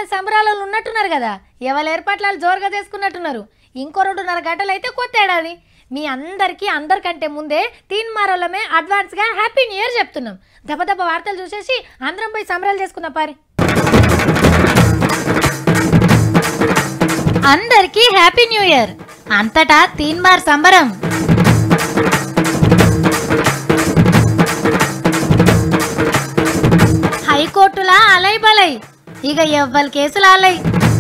ఏడాది సంబరాలలో ఉన్నట్టున్నారు కదా ఎవరి ఏర్పాట్లు జోరుగా చేసుకున్నట్టున్నారు ఇంకో రెండున్నర గంటలు అయితే కొత్త ఏడాది మీ అందరికీ అందరికంటే ముందే తీన్ మారోళ్ళమే అడ్వాన్స్గా హ్యాపీ న్యూ ఇయర్ చెప్తున్నాం దెబ్బ దెబ్బ వార్తలు చూసేసి అందరం పోయి సంబరాలు చేసుకుందాం పారి అందరికీ హ్యాపీ న్యూ ఇయర్ అంతటా తీన్మార్ సంబరం హైకోర్టులా అలై బలై ఇక ఎవ్వరి కేసులు అలై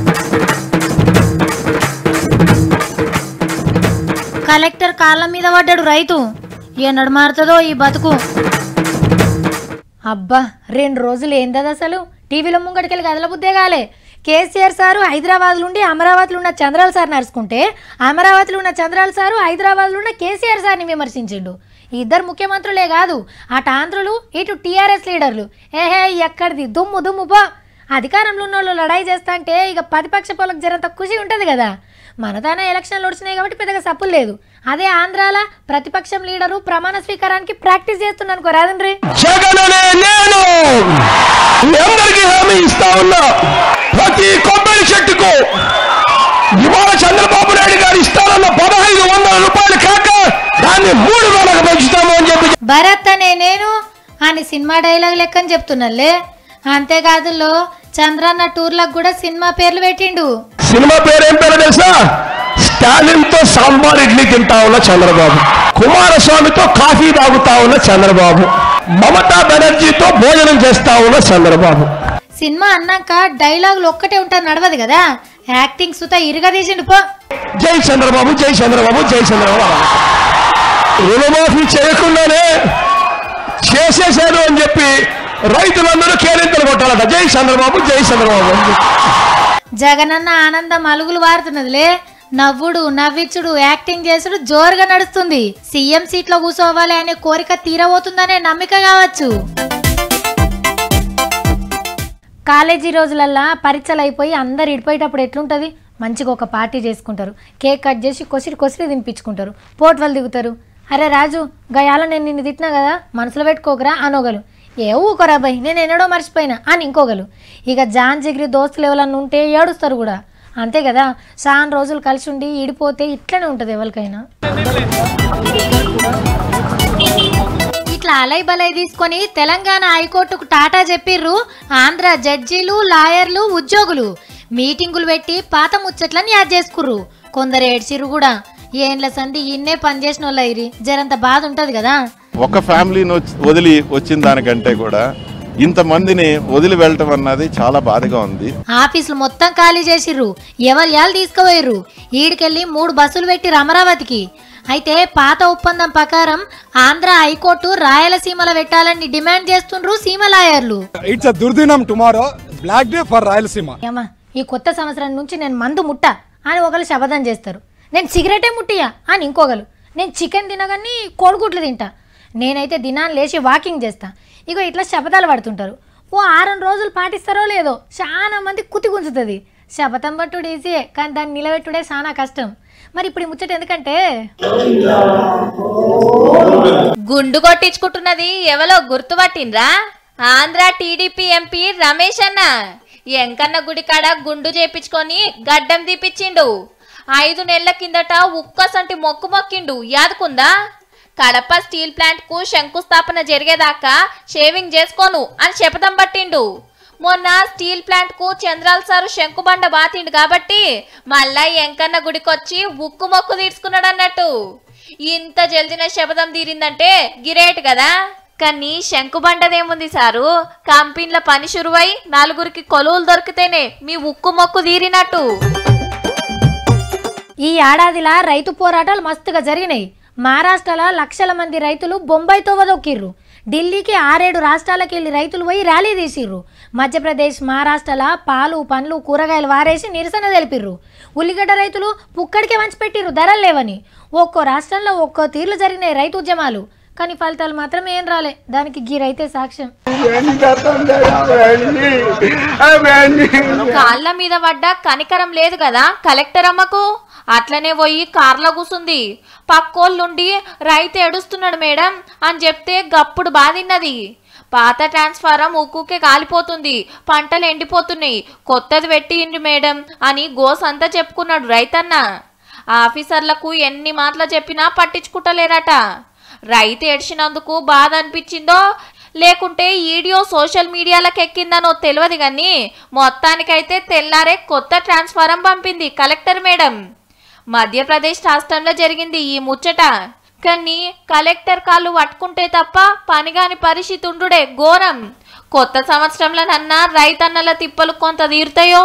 కలెక్టర్ కాళ్ళ మీద పడ్డాడు రైతు ఎన్నడు మారుతుందో ఈ బతుకు అబ్బా రెండు రోజులు ఏందది అసలు టీవీలో ముంగడికెళ్ళి కదల బుద్ధే కాలే కేసీఆర్ సారు హైదరాబాద్లో ఉండి అమరావతిలో ఉన్న చంద్రాల సార్ నడుచుకుంటే అమరావతిలో ఉన్న చంద్రాల సారు హైదరాబాద్లో ఉన్న కేసీఆర్ సార్ని విమర్శించిండు ఈ ఇద్దరు ముఖ్యమంత్రులే కాదు అటు ఆంధ్రులు ఇటు టీఆర్ఎస్ లీడర్లు ఏహే ఎక్కడిది దుమ్ము దుమ్ము పో అధికారంలో ఉన్న వాళ్ళు లడాయి చేస్తా అంటే ఇక ప్రతిపక్ష పోలకు జరంత ఖుషి ఉంటుంది కదా మనతానే ఎలక్షన్లు వచ్చినాయి కాబట్టి పెద్దగా సప్పులు లేదు అదే ఆంధ్రాల ప్రతిపక్షం లీడరు ప్రమాణ స్వీకారానికి ప్రాక్టీస్ చేస్తున్నాను రాదండ్రి జగననే నేను మీ అందరికీ హామీ ఇస్తా ఉన్నా ప్రతి కొబ్బరి చెట్టుకు ఇవాళ చంద్రబాబు నాయుడు గారు ఇస్తారన్న పదహైదు వందల రూపాయలు కాక దాన్ని మూడు వేలకు పెంచుతాము అని చెప్పి భరత్ అనే నేను అని సినిమా డైలాగ్ లెక్కని చెప్తున్నాలే అంతేకాదులో చంద్రన్న టూర్లకు కూడా సినిమా పేర్లు పెట్టిండు సినిమా పేరు ఏం పేరు తెలుసా స్టాలిన్ తో సాంబార్ ఇడ్లీ తింటా ఉన్న చంద్రబాబు కుమారస్వామితో కాఫీ తాగుతా ఉన్న చంద్రబాబు మమతా బెనర్జీతో భోజనం చేస్తా ఉన్న చంద్రబాబు సినిమా అన్నాక డైలాగులు ఒక్కటే ఉంటారు నడవదు కదా యాక్టింగ్ సుత ఇరగదీసిండు పో జై చంద్రబాబు జై చంద్రబాబు జై చంద్రబాబు అన్నారు. రుణమాఫీ చేయకుండానే చేసేశారు అని చెప్పి రైతులందరూ కేరింతలు కొట్టాలట జై చంద్రబాబు జై చంద్రబాబు అని చెప్పి. జగనన్న ఆనందం అలుగులు వారుతున్నదిలే నవ్వుడు నవ్విచ్చుడు యాక్టింగ్ చేసుడు జోరుగా నడుస్తుంది సీఎం సీట్లో కూర్చోవాలి అనే కోరిక తీరబోతుందనే నమ్మిక కావచ్చు కాలేజీ రోజులల్లా పరీక్షలు అయిపోయి అందరు ఇడిపోయేటప్పుడు ఎట్లుంటుంది మంచిగా ఒక పార్టీ చేసుకుంటారు కేక్ కట్ చేసి కొసిరి కొసిరి తినిపించుకుంటారు పోట్వలు దిగుతారు అరే రాజు గయాల నేను నిన్ను తిట్టినా కదా మనసులో పెట్టుకోకరా అనోగలు ఏ ఊకోరా బై నేను ఎన్నడో మర్చిపోయినా అని ఇంకోగలు ఇక జాన్ జిగిరి దోస్తులు ఎవరన్నా ఉంటే ఏడుస్తారు కూడా అంతే కదా చాలా రోజులు కలిసి ఉండి ఇడిపోతే ఇట్లనే ఉంటుంది ఎవరికైనా ఇట్లా అలై బలై తీసుకొని తెలంగాణ హైకోర్టుకు టాటా చెప్పిర్రు ఆంధ్ర జడ్జీలు లాయర్లు ఉద్యోగులు మీటింగులు పెట్టి పాత ముచ్చట్లని యాద్ చేసుకుర్రు కొందరు ఏడ్చిర్రు కూడా ఏండ్ల సంధి ఇన్నే పనిచేసిన వాళ్ళు ఇరి జరంత బాధ ఉంటది కదా ఒక ఫ్యామిలీని వచ్చి- వదిలి వచ్చిన దానికంటే కూడా ఇంతమందిని వదిలి వెళ్ళటం అన్నది చాలా బాధగా ఉంది ఆఫీసులు మొత్తం ఖాళీ చేసిర్రు ఎవరు యాలు తీసుకుపోయిర్రు ఈడికెళ్ళి మూడు బస్సులు పెట్టిర్రు అమరావతికి అయితే పాత ఒప్పందం ప్రకారం ఆంధ్ర హైకోర్టు రాయలసీమలో పెట్టాలని డిమాండ్ చేస్తుండ్రు సీమ లాయర్లు ఇట్స్ అ దుర్దినం tomorrow black day for Rayalaseema ఏమా ఈ కొత్త సంవత్సరం నుంచి నేను మందు ముట్ట అని ఒకరు శపథం చేస్తారు నేను సిగరెటే ముట్టియా అని ఇంకొకరు నేను చికెన్ తినగాని కోడిగుడ్లు తింటా నేనైతే దినాన్ని లేచి వాకింగ్ చేస్తా ఇగో ఇట్లా శపథాలు పడుతుంటారు ఓ ఆరం రోజులు పాటిస్తారో లేదో చాలా మంది కుతి గుంజుతుంది శపథం పట్టుడు ఈజీయే కానీ దాన్ని నిలబెట్టుడే చాలా కష్టం మరి ఇప్పుడు ఈ ముచ్చట ఎందుకంటే గుండు కొట్టించుకుంటున్నది ఎవలో గుర్తుపట్టిండ్రా ఆంధ్ర టీడీపీ ఎంపీ రమేష్ అన్న ఎంకన్న గుడి కాడ గుండు చేపించుకొని గడ్డం తీపిచ్చిండు ఐదు నెలల కిందట ఉక్కసంటి మొక్కు మొక్కిండు యాదుకుందా కడప స్టీల్ ప్లాంట్ కు శంకుస్థాపన జరిగేదాకా షేవింగ్ చేసుకోను అని శపథం పట్టిండు మొన్న స్టీల్ ప్లాంట్ కు చంద్రాల సారు శంకుబండ బాతిండు కాబట్టి మళ్ళా ఎంకన్న గుడికొచ్చి ఉక్కు మొక్కు తీర్చుకున్నాడు అన్నట్టు ఇంత జల్దిన శపథం తీరిందంటే గిరేట్ కదా కానీ శంకుబండదేముంది సారు కంపెనీల పని షురువై నలుగురికి కొలువులు దొరికితేనే మీ ఉక్కు మొక్కు తీరినట్టు ఈ ఏడాదిలా రైతు పోరాటాలు మస్తుగా జరిగినాయి మహారాష్ట్రలో లక్షల మంది రైతులు బొంబాయితో వదొక్కిర్రు ఢిల్లీకి ఆరేడు రాష్ట్రాలకు వెళ్ళి రైతులు పోయి ర్యాలీ తీసిర్రు మధ్యప్రదేశ్ మహారాష్ట్రలో పాలు పండ్లు కూరగాయలు వారేసి నిరసన తెలిపిర్రు ఉల్లిగడ్డ రైతులు పుక్కడికే వంచిపెట్టిర్రు ధరలు లేవని ఒక్కో రాష్ట్రంలో ఒక్కో తీర్లు జరిగినాయి రైతు ఉద్యమాలు కానీ ఫలితాలు మాత్రం ఏం రాలే దానికి గీ రైతే సాక్ష్యం కాళ్ళ మీద పడ్డ కనికరం లేదు కదా కలెక్టర్ అమ్మకు అట్లనే పోయి కార్లో కూసుంది పక్కోళ్ళుండి రైతు ఏడుస్తున్నాడు మేడం అని చెప్తే గప్పుడు బాధిన్నది పాత ట్రాన్స్ఫారం ఉక్కుకే కాలిపోతుంది పంటలు ఎండిపోతున్నాయి కొత్తది పెట్టిండ్రి మేడం అని గోస్ అంతా చెప్పుకున్నాడు రైతన్న ఆఫీసర్లకు ఎన్ని మాటలు చెప్పినా పట్టించుకుంటలేరట రైతు ఏడ్చినందుకు బాధ అనిపించిందో లేకుంటే ఈడియో సోషల్ మీడియాలకు ఎక్కిందనో తెలియదు కానీ మొత్తానికైతే తెల్లారే కొత్త ట్రాన్స్ఫారం పంపింది కలెక్టర్ మేడం మధ్యప్రదేశ్ రాష్ట్రంలో జరిగింది ఈ ముచ్చట కానీ కలెక్టర్ కాళ్ళు పట్టుకుంటే తప్ప పనిగాని పరిస్థితి ఉండుడే ఘోరం కొత్త సంవత్సరంలో నన్న రైతన్నల తిప్పలు కొంత తీరుతాయో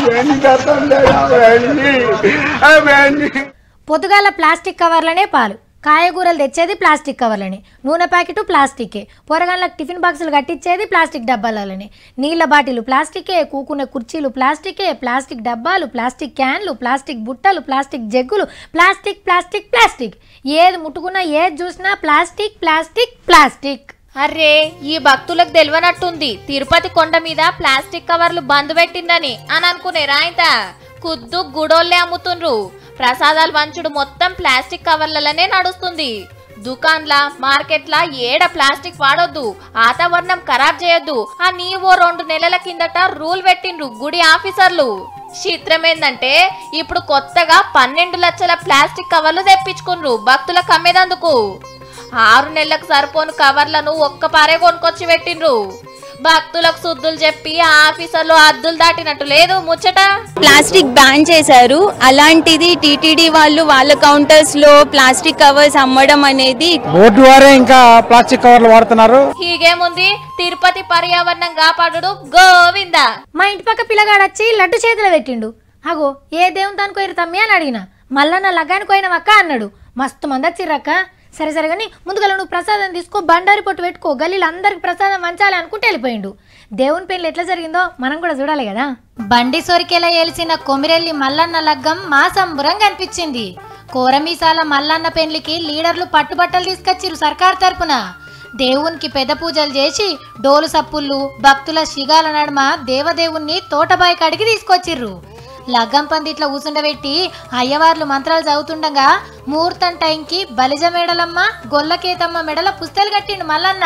పొద్దుగాల ప్లాస్టిక్ కవర్లనే పాలు కాయగూరలు తెచ్చేది ప్లాస్టిక్ కవర్లని నూనె ప్యాకెట్ ప్లాస్టికే పొరగాళ్ళకి టిఫిన్ బాక్సులు కట్టించేది ప్లాస్టిక్ డబ్బాలనే నీళ్ళ బాటిలు ప్లాస్టికే కూకునే కుర్చీలు ప్లాస్టికే ప్లాస్టిక్ డబ్బాలు ప్లాస్టిక్ క్యాన్లు ప్లాస్టిక్ బుట్టలు ప్లాస్టిక్ జగ్గులు ప్లాస్టిక్ ప్లాస్టిక్ ప్లాస్టిక్ ఏది ముట్టుకున్నా ఏది చూసినా ప్లాస్టిక్ ప్లాస్టిక్ ప్లాస్టిక్ అర్రే ఈ భక్తులకు తెలియనట్టుంది తిరుపతి కొండ మీద ప్లాస్టిక్ కవర్లు బంద్ పెట్టిందని అని అనుకునే రాయిత కుద్దు గుడోళ్ళే అమ్ముతుండ్రు ప్రసాదాలు పంచుడు మొత్తం ప్లాస్టిక్ కవర్లలోనే నడుస్తుంది దుకాన్ల మార్కెట్ల ఏడ ప్లాస్టిక్ వాడొద్దు వాతావరణం ఖరాబ్ చేయొద్దు అని ఓ రెండు నెలల కిందట రూల్ పెట్టిండ్రు గుడి ఆఫీసర్లు చిత్రం ఏందంటే ఇప్పుడు కొత్తగా పన్నెండు లక్షల ప్లాస్టిక్ కవర్లు తెప్పించుకుండ్రు భక్తులకు అమ్మేదందుకు ఆరు నెలలకు సరిపోను కవర్లను ఒక్క పారే కొనుకొచ్చి పెట్టిండ్రు భక్తులకు శుద్ధులు చెప్పి ఆ ఆఫీసర్లు అద్దులు దాటినట్టు లేదు ముచ్చట ప్లాస్టిక్ బ్యాన్ చేశారు అలాంటిది టీటీడీ వాళ్ళు వాళ్ళ కౌంటర్స్ లో ప్లాస్టిక్ కవర్స్ అమ్మడం అనేది బోర్డు వారే ఇంకా ప్లాస్టిక్ కవర్లు వాడుతున్నారు హీగేముంది తిరుపతి పర్యావరణం కాపాడు గోవింద మా ఇంటి పక్క పిల్లగాడు వచ్చి లడ్డు చేతిలో పెట్టిండు అగో ఏ దేవుని దానికి పోయిరు తమ్మి అని అడిగిన మల్లన్న లగ్గానికి పోయినవక్క అన్నాడు మస్తు మంది వచ్చిర్రక్క సరే సరే కానీ ముందుగా నువ్వు ప్రసాదం తీసుకో బండారి పొట్టు పెట్టుకో గల్లీలు అందరికి ప్రసాదం వంచాలి అనుకుంటే వెళ్ళిపోయిండు దేవుని పెళ్లి ఎట్లా జరిగిందో మనం కూడా చూడాలి కదా బండి సొరికేలా ఏలిసిన కొమిరెల్లి మల్లన్న లగ్గం మా సంబురం కనిపించింది కోరమీసాల మల్లన్న పెళ్లికి లీడర్లు పట్టుబట్టలు తీసుకొచ్చిరు సర్కార్ తరపున దేవునికి పెద్ద పూజలు చేసి డోలు సప్పుళ్ళు భక్తుల శిగాల నడుమ దేవదేవుణ్ణి తోటబాయి కాడికి తీసుకొచ్చిర్రు లగ్గం పందిట్ల కూసుండబెట్టి అయ్యవార్లు మంత్రాలు చదువుతుండగా ముహూర్తం టైంకి బలిజ మెడలమ్మ గొల్లకేతమ్మ మెడల పుస్తలు కట్టిండు మల్లన్న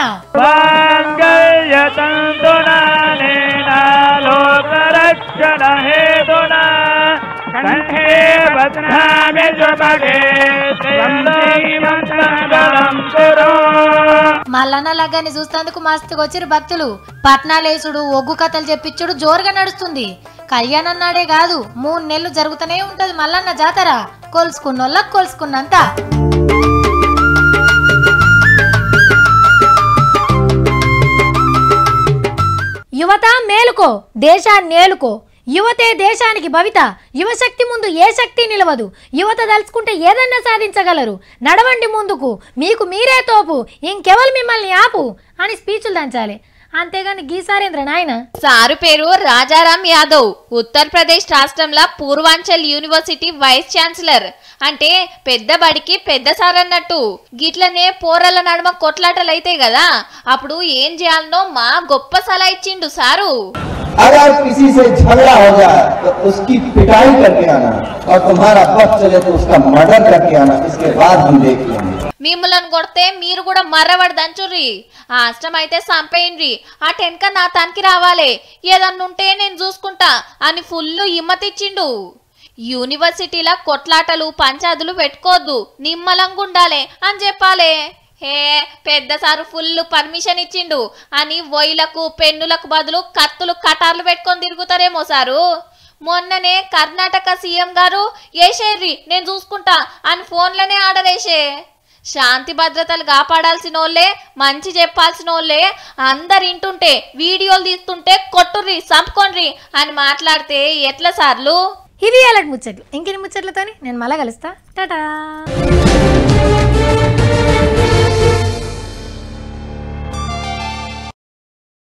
మల్లన్న లగ్గాన్ని చూస్తేందుకు మస్తుగా వచ్చిరు భక్తులు పట్నాలేసుడు ఒగ్గు కథలు చెప్పించుడు జోరుగా నడుస్తుంది కళ్యాణం నాడే కాదు మూడు నెలలు జరుగుతూనే ఉంటది మల్లన్న జాతర కొలుసుకున్నోళ్ళకి కొలుసుకున్నంత యువత మేలుకో దేశాన్ని నేలుకో యువతే దేశానికి భవిత యువశక్తి ముందు ఏ శక్తి నిలవదు యువత తలుచుకుంటే ఏదన్నా సాధించగలరు నడవండి ముందుకు మీకు మీరే తోపు ఇంకెవరు మిమ్మల్ని ఆపు అని స్పీచ్లు దంచాలి అంతేగాని గీసారేంద్ర నాయన సారు పేరు రాజారాం యాదవ్ ఉత్తరప్రదేశ్ రాష్ట్రంలో పూర్వాంచల్ యూనివర్సిటీ వైస్ ఛాన్సలర్ అంటే పెద్ద బడికి పెద్ద సార్ అన్నట్టు గిట్లనే పోరల నడుమ కొట్లాటలైతే కదా అప్పుడు ఏం చేయాలనో మా గొప్ప సలహా ఇచ్చిండు సారు अगर किसी से झगड़ा हो जाए तो उसकी पिटाई करके आना और तुम्हारा बस चले तो उसका मर्डर करके आना इसके बाद हम देख लेंगे మిమ్మల్ని కొడితే మీరు కూడా మర్రబడి దంచుర్రి ఆ అష్టం అయితే సంపేయండ్రి ఆ టెన్క నా తనకి రావాలి ఏదన్నుంటే నేను చూసుకుంటా అని ఫుల్ హిమ్మతిచ్చిండు యూనివర్సిటీల కొట్లాటలు పంచాదులు పెట్టుకోవద్దు నిమ్మలంగా ఉండాలి అని చెప్పాలే హే పెద్ద సారు ఫుల్ పర్మిషన్ ఇచ్చిండు అని వొయ్యిలకు పెన్నులకు బదులు కత్తులు కటార్లు పెట్టుకొని తిరుగుతారేమో సారు మొన్ననే కర్ణాటక సీఎం గారు ఏసేర్రి నేను చూసుకుంటా అని ఫోన్లోనే ఆర్డర్ వేసే శాంతి భద్రతలు కాపాడాల్సిన వాళ్ళే మంచి చెప్పాల్సిన వాళ్ళే అందరు ఇంటుంటే వీడియోలు తీస్తుంటే కొట్టుర్రి చంపుకోండ్రి అని మాట్లాడితే ఎట్లా సార్లు ఇవి అలాంటి ముచ్చట్లు ఇంకెన్ని ముచ్చట్లతోని నేను మళ్ళా కలుస్తా టాటా